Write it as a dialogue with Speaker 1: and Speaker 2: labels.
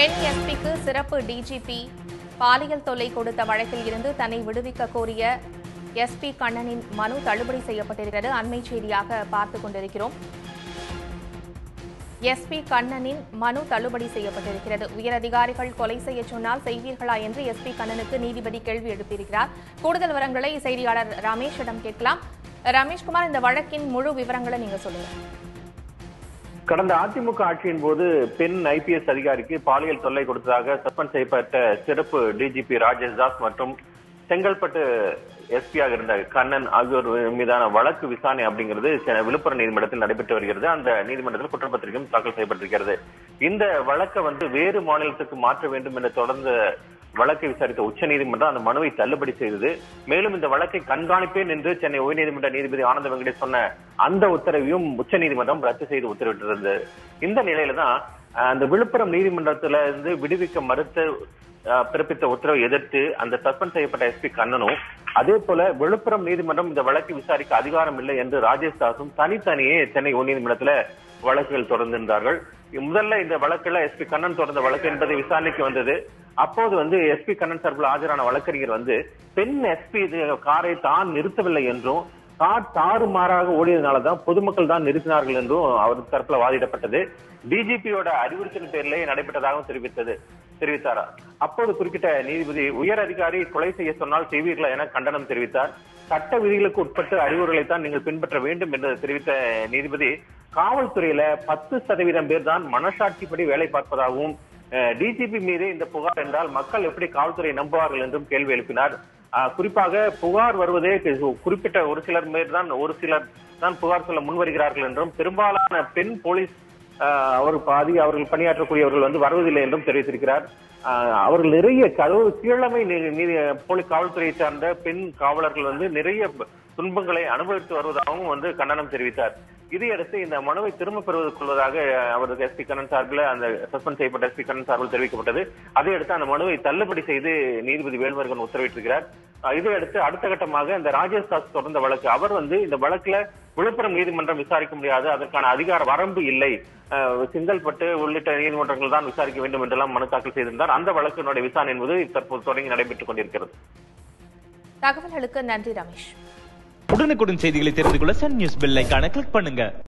Speaker 1: பெண் எஸ்பிக்கு சிறப்பு டிஜிபி பாலியல் தொல்லை கொடுத்த வழக்கில் இருந்து தன்னை விடுவிக்க கோரிய எஸ்பி கண்ணனின் மனு தள்ளுபடி செய்யப்பட்டிருக்கிறது அண்மை செய்தியாக பார்த்துக் கொண்டிருக்கிறோம் எஸ்பி கண்ணனின் மனு தள்ளுபடி செய்யப்பட்டிருக்கிறது உயரதிகாரிகள் கொலை செய்ய சொன்னால் செய்வீர்களா என்று எஸ்பி கண்ணனுக்கு நீதிபதி கேள்வி எழுப்பியிருக்கிறார் கூடுதல் விவரங்களை செய்தியாளர் ரமேஷிடம் கேட்கலாம் ரமேஷ்குமார் இந்த வழக்கின் முழு விவரங்களை நீங்க சொல்லுங்க
Speaker 2: கடந்த அதிமுக ஆட்சியின் போது பெண் ஐபிஎஸ் அதிகாரிக்கு பாலியல் தொல்லை கொடுத்ததாக சஸ்பெண்ட் செய்யப்பட்ட சிறப்பு டிஜிபி ராஜேஷ் தாஸ் மற்றும் செங்கல்பட்டு எஸ்பியாக இருந்த கண்ணன் ஆகியோர் மீதான வழக்கு விசாரணை அப்படிங்கிறது செ- விழுப்புரம் நீதிமன்றத்தில் நடைபெற்று வருகிறது அந்த நீதிமன்றத்தில் குற்றப்பத்திரிகையும் தாக்கல் செய்யப்பட்டிருக்கிறது இந்த வழக்கை வந்து வேறு மாநிலத்துக்கு மாற்ற வேண்டும் என்ற தொடர்ந்த வழக்கை விசாரித்த உச்சநீதிமன்றம் அந்த மனுவை தள்ளுபடி செய்தது மேலும் இந்த வழக்கை கண்காணிப்பேன் என்று சென்னை உயர்நீதிமன்ற நீதிபதி ஆனந்த வெங்கடேஷ் சொன்ன அந்த உத்தரவையும் உச்சநீதிமன்றம் ரத்து செய்து உத்தரவிட்டிருந்தது இந்த நிலையில தான் அஹ், அந்த விழுப்புரம் நீதிமன்றத்துல இருந்து விடுவிக்க மறுத்த அஹ், பிறப்பித்த உத்தரவை எதிர்த்து அந்த சஸ்பெண்ட் செய்யப்பட்ட எஸ்பி கண்ணனும் அதே போல விழுப்புரம் நீதிமன்றம் இந்த வழக்கை விசாரிக்க அதிகாரம் இல்லை என்று ராஜேஷ் தாஸும் தனித்தனியே சென்னை உயர்நீதிமன்றத்துல வழக்குகள் தொடர்ந்திருந்தார்கள் முதல்ல இந்த வழக்குல எஸ்பி கண்ணன் தொடர்ந்த வழக்கு என்பது விசாரணைக்கு வந்தது அப்போது வந்து எஸ்பி கண்ணன் சார்பில் ஆஜரான வழக்கறிஞர் வந்து பெண் எஸ்பி காரை தான் நிறுத்தவில்லை என்றும் கார் தாறுமாறாக ஓடியதுனாலதான் பொதுமக்கள் தான் நிறுத்தினார்கள் என்றும் அவர் தரப்புல வாதிடப்பட்டது டிஜிபியோட அறிவுறுத்தல் பேரிலே நடைபெற்றதாகவும் தெரிவித்தது தெரிவித்தாரா அப்போது குறுக்கிட்ட நீதிபதி உயர் அதிகாரி கொலை செய்ய சொன்னால் செய்வீர்களா என கண்டனம் தெரிவித்தார் சட்ட விதிகளுக்கு உட்பட்டு அறிவுரைகளை தான் நீங்கள் பின்பற்ற வேண்டும் என்று தெரிவித்த நீதிபதி காவல்துறையில பத்து சதவீதம் பேர் தான் மனசாட்சிப்படி வேலை பார்ப்பதாகவும் டிஜிபி மீது இந்த புகார் என்றால் மக்கள் எப்படி காவல்துறையை நம்புவார்கள் என்றும் கேள்வி எழுப்பினார் அஹ், குறிப்பாக புகார் வருவதே கு- குறிப்பிட்ட ஒரு சிலர் மேல் தான் ஒரு சிலர் தான் புகார் சொல்ல முன்வருகிறார்கள் என்றும் பெரும்பாலான பெண் போலீஸ் அஹ், அவர் பாதி அவர்கள் பணியாற்றக்கூடியவர்கள் வந்து வருவதில்லை என்றும் தெரிவித்திருக்கிறார் அஹ், அவர்கள் நிறைய கதவு கீழமை நீ- நீதி போலீஸ் காவல்துறையை சார்ந்த பெண் காவலர்கள் வந்து நிறைய துன்பங்களை அனுபவித்து வருவதாகவும் வந்து கண்டனம் தெரிவித்தார் இதையடுத்து இந்த மனுவை திரும்ப பெறுவதற்கு கொள்வதாக அவருக்கு எஸ்பி கண்ணன் சார்பில் அந்த சஸ்பெண்ட் செய்யப்பட்ட எஸ்பி கண்ணன் சார்பில் தெரிவிக்கப்பட்டது அதையடுத்து அந்த மனுவை தள்ளுபடி செய்து நீதிபதி வேல்முருகன் உத்தரவிட்டிருக்கிறார் அஹ் இதையடுத்து அடுத்த கட்டமாக இந்த ராஜேஷ் தாஸ் தொடர்ந்த வழக்கு அவர் வந்து இந்த வழக்குல விழுப்புரம் நீதிமன்றம் விசாரிக்க முடியாது அதற்கான அதிகார வரம்பு இல்லை அஹ் செங்கல்பட்டு உள்ளிட்ட நீதிமன்றங்கள் தான் விசாரிக்க வேண்டும் என்றெல்லாம் மனு தாக்கல் செய்திருந்தார் அந்த வழக்கினுடைய விசாரணை என்பது தற்போது தொடங்கி நடைபெற்றுக் கொண்டிருக்கிறது
Speaker 1: தகவல்களுக்கு நன்றி ரமேஷ்
Speaker 3: உடனுக்குடன் செய்திகளை தெரிந்து கொள்ள சன் நியூஸ் பெல் ஐகானை கிளிக் பண்ணுங்க